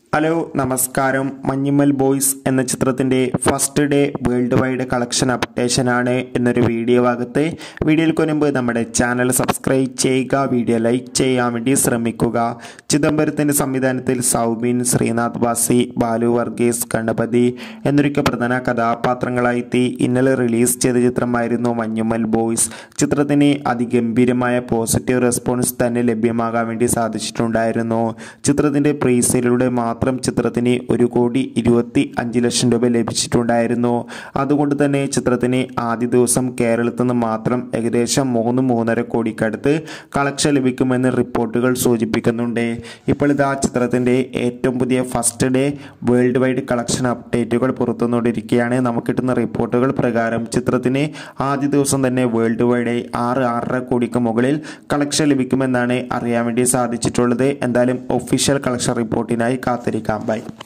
hello നമസ്കാരം Manjummel boys എന്ന ചിത്രത്തിൻ്റെ first day world wide collection updation ആണ് എന്നൊരു വീഡിയോ ഭാഗത്ത് വീഡിയോയിൽ മുൻപ് നമ്മുടെ ചാനൽ സബ്സ്ക്രൈബ് ചെയ്യുക വീഡിയോ ലൈക്ക് ചെയ്യാൻ വേണ്ടി ശ്രമിക്കുക ചിദംബരത്തിൻ്റെ സംവിധാനത്തിൽ സൗബിൻ ശ്രീനാഥ് ബാസി ബാലു വർഗീസ് ഗണപതി എന്നൊരുക്കെ പ്രധാന കഥാപാത്രങ്ങളായി എത്തി ഇന്നലെ റിലീസ് ചെയ്ത ചിത്രമായിരുന്നു മഞ്ഞുമ്മൽ ബോയ്സ് ചിത്രത്തിന് അതിഗംഭീരമായ പോസിറ്റീവ് റെസ്പോൺസ് തന്നെ ലഭ്യമാകാൻ വേണ്ടി സാധിച്ചിട്ടുണ്ടായിരുന്നു ചിത്രത്തിൻ്റെ പ്രീസെയിലൂടെ മാത്രം ചിത്രത്തിന് ഒരു കോടി ഇരുപത്തി അഞ്ച് ലക്ഷം രൂപ ലഭിച്ചിട്ടുണ്ടായിരുന്നു അതുകൊണ്ട് തന്നെ ചിത്രത്തിന് ആദ്യ ദിവസം കേരളത്തിൽ നിന്ന് മാത്രം ഏകദേശം മൂന്ന് മൂന്നര കോടിക്കടുത്ത് കളക്ഷൻ ലഭിക്കുമെന്ന് റിപ്പോർട്ടുകൾ സൂചിപ്പിക്കുന്നുണ്ട് ഇപ്പോൾ ഇതാ ചിത്രത്തിൻ്റെ ഏറ്റവും പുതിയ first day world wide collection അപ്ഡേറ്റുകൾ പുറത്തുനിന്നുകൊണ്ടിരിക്കുകയാണ് നമുക്ക് കിട്ടുന്ന റിപ്പോർട്ടുകൾ പ്രകാരം ചിത്രത്തിന് ആദ്യ ദിവസം തന്നെ വേൾഡ് വൈഡ് ആറ് ആറര കോടിക്ക് മുകളിൽ കളക്ഷൻ ലഭിക്കുമെന്നാണ് അറിയാൻ വേണ്ടി സാധിച്ചിട്ടുള്ളത് എന്തായാലും ഒഫീഷ്യൽ കളക്ഷൻ റിപ്പോർട്ടിനായി കാത്തിരിക്കാം ബൈ